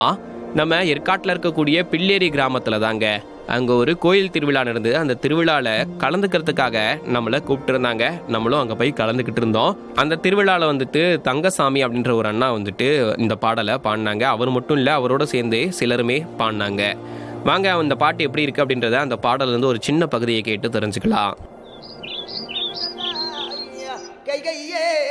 ஆ நம்ம ஏற்காட்டில் இருக்கக்கூடிய பில்லேரி கிராமத்தில் தாங்க அங்கே ஒரு கோயில் திருவிழா நடந்து அந்த திருவிழாவில் கலந்துக்கிறதுக்காக நம்மளை கூப்பிட்டுருந்தாங்க நம்மளும் அங்கே போய் கலந்துக்கிட்டு இருந்தோம் அந்த திருவிழாவில் வந்துட்டு தங்கசாமி அப்படின்ற ஒரு அண்ணா வந்துட்டு இந்த பாடலை பாடினாங்க அவர் மட்டும் இல்லை அவரோட சேர்ந்து சிலருமே பாடினாங்க வாங்க அந்த பாட்டு எப்படி இருக்கு அப்படின்றத அந்த பாடல்ல இருந்து ஒரு சின்ன பகுதியை கேட்டு தெரிஞ்சுக்கலாம் கை கையே